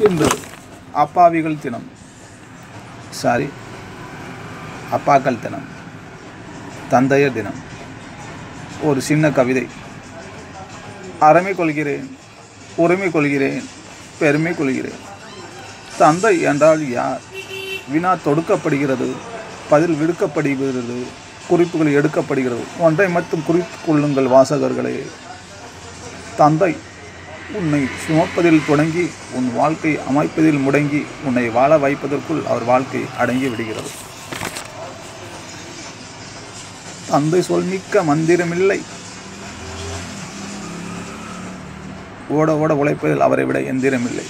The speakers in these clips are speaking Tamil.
இன்று அப்பாவிகள் தினம் சாரி அப்பாக்கள் தினம் தந்தையர் தினம் ஒரு சின்ன கவிதை அறமை கொள்கிறேன் உரிமை கொள்கிறேன் பெருமை கொள்கிறேன் தந்தை என்றால் யார் வினா தொடுக்கப்படுகிறது பதில் விடுக்கப்படுகிறது குறிப்புகள் எடுக்கப்படுகிறது ஒன்றை மட்டும் குறித்து கொள்ளுங்கள் வாசகர்களே தந்தை உன்னை சுமப்பதில் தொடங்கி உன் வாழ்க்கை அமைப்பதில் முடங்கி உன்னை வாழ வைப்பதற்குள் அவர் வாழ்க்கை அடங்கி விடுகிறது தந்தை சொல்மிக்க மந்திரமில்லை ஓட ஓட உழைப்பதில் அவரை விட எந்திரமில்லை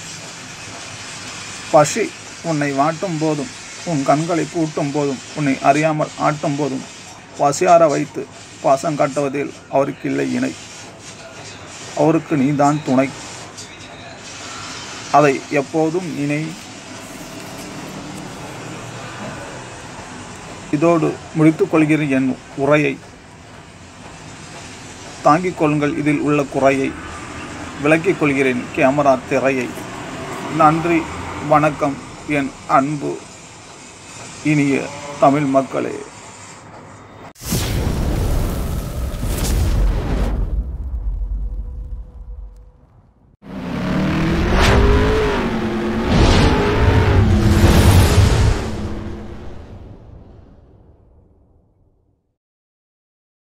பசி உன்னை வாட்டும் போதும் உன் கண்களை பூட்டும் போதும் உன்னை அறியாமல் ஆட்டும் போதும் பசியார வைத்து பாசம் காட்டுவதில் அவருக்கு இல்லை இணை அவருக்கு நீதான் துணை அதை எப்போதும் நினை இதோடு முடித்துக் கொள்கிறேன் என் உரையை தாங்கிக் கொள்ளுங்கள் இதில் உள்ள குறையை விளக்கிக் கொள்கிறேன் கேமரா திரையை நன்றி வணக்கம் என் அன்பு இனிய தமிழ் மக்களே